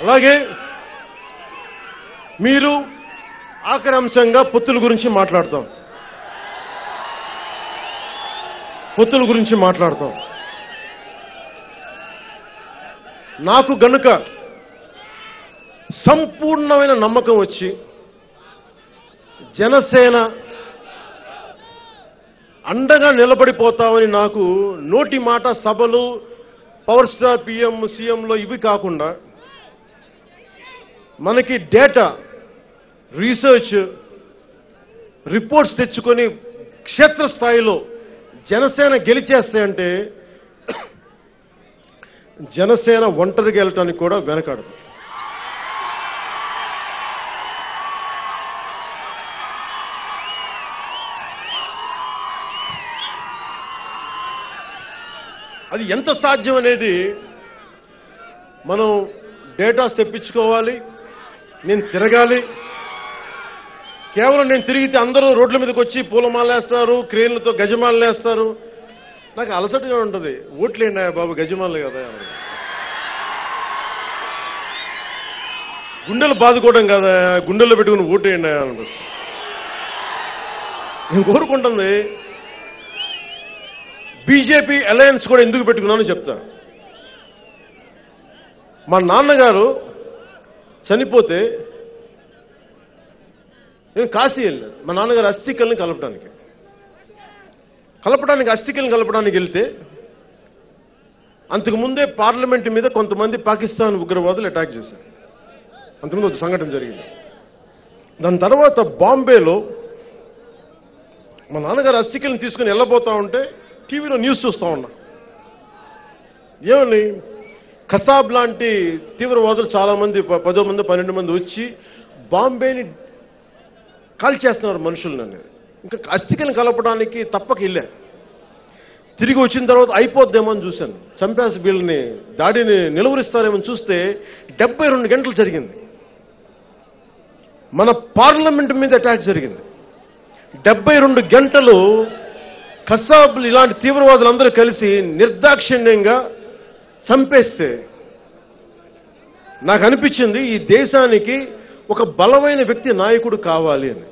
అలాగే మీరు ఆఖరి అంశంగా పొత్తుల గురించి మాట్లాడతాం పొత్తుల గురించి మాట్లాడతాం నాకు గనుక సంపూర్ణమైన నమ్మకం వచ్చి జనసేన అండగా నిలబడిపోతామని నాకు నోటి మాట సభలు పవర్ స్టార్ పిఎం సీఎంలో ఇవి కాకుండా మనకి డేటా రీసెర్చ్ రిపోర్ట్స్ తెచ్చుకొని క్షేత్రస్థాయిలో జనసేన గెలిచేస్తే జనసేన ఒంటరిగా వెళ్ళటానికి కూడా వెనకాడదు అది ఎంత సాధ్యం అనేది మనం డేటాస్ తెప్పించుకోవాలి నేను తిరగాలి కేవలం నేను తిరిగితే అందరూ రోడ్ల మీదకి వచ్చి పూలమాలేస్తారు క్రేన్లతో గజమాలు వేస్తారు నాకు అలసటగా ఉంటుంది ఓట్లేండి బాబు గజమాలు కదా గుండెలు బాదుకోవడం కదా గుండెల్లో పెట్టుకుని ఓటేయండి అనిపిస్తుంది నేను కోరుకుంటుంది బీజేపీ అలయన్స్ కూడా ఎందుకు పెట్టుకున్నానో చెప్తా మా నాన్నగారు చనిపోతే నేను కాశీ వెళ్ళాను మా నాన్నగారు అస్థికల్ని కలపడానికి కలపడానికి అస్థికల్ని కలపడానికి వెళ్తే అంతకుముందే పార్లమెంట్ మీద కొంతమంది పాకిస్తాన్ ఉగ్రవాదులు అటాక్ చేశారు అంతకుముందు ఒక సంఘటన జరిగింది దాని తర్వాత బాంబేలో మా నాన్నగారు అస్థికల్ని తీసుకుని వెళ్ళబోతా ఉంటే టీవీలో న్యూస్ చూస్తా ఉన్నా ఏమని కసాబ్ లాంటి తీవ్రవాదులు చాలా మంది ప- పదో మంది పన్నెండు మంది వచ్చి బాంబేని కాల్ చేస్తున్నారు మనుషులను అనేది ఇంకా అస్థికలను కలపడానికి తప్పక వెళ్ళా తిరిగి వచ్చిన తర్వాత అయిపోద్దేమో అని చూశాను చంపేసి వీళ్ళని దాడిని నిలువరిస్తారేమో అని చూస్తే డెబ్బై రెండు గంటలు జరిగింది మన పార్లమెంట్ మీద అటాక్ జరిగింది డెబ్బై రెండు గంటలు కసాబులు ఇలాంటి తీవ్రవాదులందరూ కలిసి నిర్దాక్షిణ్యంగా చంపేస్తే నాకు అనిపించింది ఈ దేశానికి ఒక బలమైన వ్యక్తి నాయకుడు కావాలి అని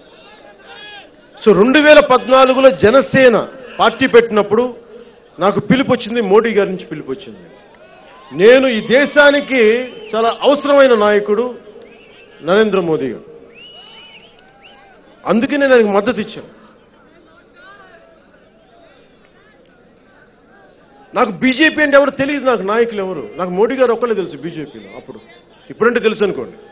సో రెండు వేల పద్నాలుగులో జనసేన పార్టీ పెట్టినప్పుడు నాకు పిలుపు వచ్చింది మోడీ గారి నుంచి పిలుపు వచ్చింది నేను ఈ దేశానికి చాలా అవసరమైన నాయకుడు నరేంద్ర మోదీ గారు అందుకే నేను ఆయనకు మద్దతు ఇచ్చాను నాకు బీజేపీ అంటే ఎవరు తెలియదు నాకు నాయకులు ఎవరు నాకు మోడీ గారు ఒక్కళ్ళే తెలుసు బీజేపీలో అప్పుడు ఇప్పుడంటే తెలుసు అనుకోండి